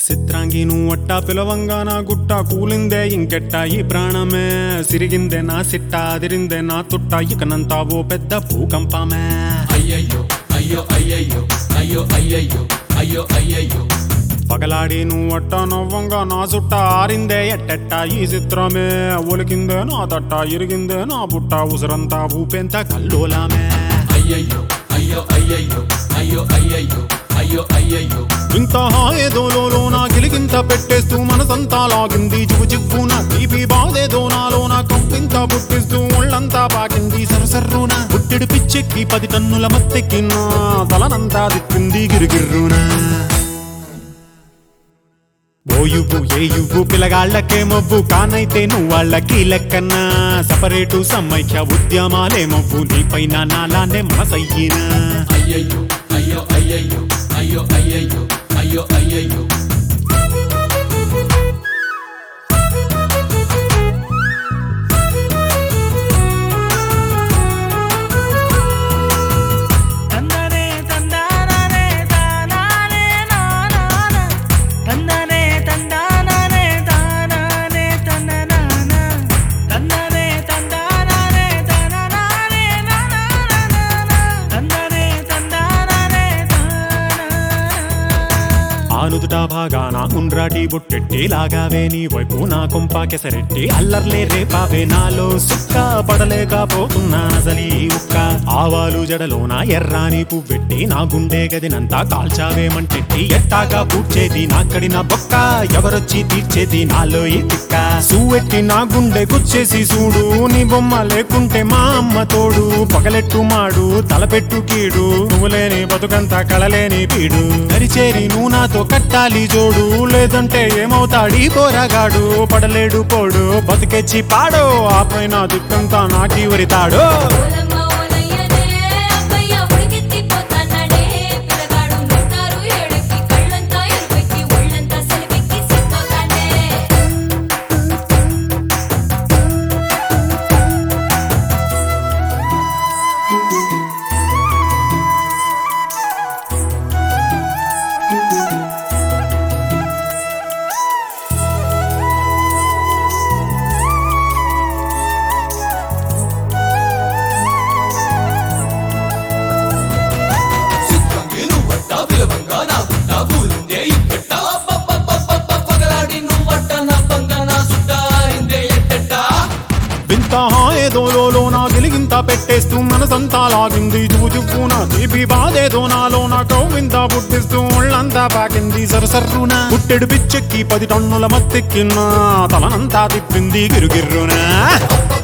చిత్రాంగి నువ్వట్టా పిలవంగా నా గుట్ట కూలిందే ఇంకెట్టా ఈ ప్రాణమే సిరిగిందే నా సిట్ట అదిరిందే నా తుట్ట ఇకనంతా ఓ పెద్ద భూకంపమే అయ్యయ్యో అయ్యో అయ్యయ్యో అయ్యో అయ్యయ్యో అయ్యో అయ్యయ్యో పగలాడి నువ్వట్ట నవ్వంగా నా చుట్ట ఆరిందే ఎట్టెట్ట ఈ చిత్రమే ఒలికిందే నా తట్ట ఇరిగిందే నా బుట్ట ఉసురంతా ఊపెంత కల్లోలామే అయ్యయ్యో అయ్యో అయ్యయ్యో అయ్యో అయ్యయ్యో అయ్యో అయ్యయ్యో ఇంత హాయేదోలో నా గిలిగింత పెట్టేస్తూ మనసంతా లాగింది చివు చివ్వున తీపి బాధేదో నాలో నా కంపింత పుట్టిస్తూ ఒళ్ళంతా పాకింది సరసర్రున పుట్టెడు పిచ్చెక్కి పది టన్నుల మత్తెక్కినా తలనంతా తిప్పింది గిరిగిర్రునా ఓ యువ్వు ఏ యువ్వు పిలగాళ్ళకే మొవ్వు కానైతే నువ్వు వాళ్ళకి లెక్కన్నా సపరేటు సమైక్య ఉద్యమాలే మొవ్వు నీపైన నాలానే మనసయ్యినా అయ్యయ్యో అయ్యో అయ్యయ్యో అయ్యో అయ్యయ్యో అయ్యో అయ్యయ్యో తందనే తందాననే తానానే నానాన తందనే తందాననే తానానే తననాన తందనే తందాననే తననానే నానాన తందనే తందాననే తానాన ఆనుదుట భాగాన ఉండ్రాటి బుట్టెట్టి లాగావే నీ వైపు నా కొంప కెసరెట్టి అల్లర్లే రేపావే నాలో సుక్క పడలేకపోతున్నా నజలి ఉక్క ఆవాలు జడలోన ఎర్రాని పువ్వెట్టి నా గుండె గదినంతా కాల్చావేమంటెట్టి ఎట్టాగా పూడ్చేది నా కడిన బొక్క ఎవరొచ్చి తీర్చేది నాలో ఈ తిక్క సూవెట్టి నా గుండె గుచ్చేసి చూడు నీ బొమ్మ లేకుంటే మా అమ్మ తోడు పగలెట్టు మాడు తలపెట్టు కీడు నువ్వు లేని బతుకంతా కళలేని పీడు నరిచేరి నువ్వు నాతో కట్టాలి జోడు లేదంటే ఏమవుతాడీ పోరగాడు పడలేడు పోడు బతికెచ్చి పాడో ఆ పైన దిక్కంతా నాకి వరితాడో ఓలమ్మ ఓలయ్యనే అబ్బయ్య ఉడికెత్తిపోతానడే పిల్లగాడు మెట్టారు ఏడెక్కి కళ్ళంతా ఎరుపెక్కి ఒళ్ళంతా సెలవెక్కి సిక్కోతానే చిత్రంగి నువ్వట్ట విలవంగా నా గుట్ట కూలిందే ఇక్కట్ట అబ్బబ్బబ్బబ్బబ్బ పగలాడి నువ్వట్ట నా పంగ నా సుట్ట ఇందే ఎట్టెట్ట వింత హాయేదోలో నా వెలిగింత పెట్టేస్తూ మనసంతా లాగింది జూజువ్వున తీపి బాధేదో నాలో నా కౌవింత పుట్టిస్తూ ఒళ్ళంతా పాకింది సరసర్రున పుట్టెడు పిచ్చెక్కి పది టన్నుల మత్తెక్కిన తలనంతా తిప్పింది గిరుగిర్రునా అబ్బబ్బబ్బ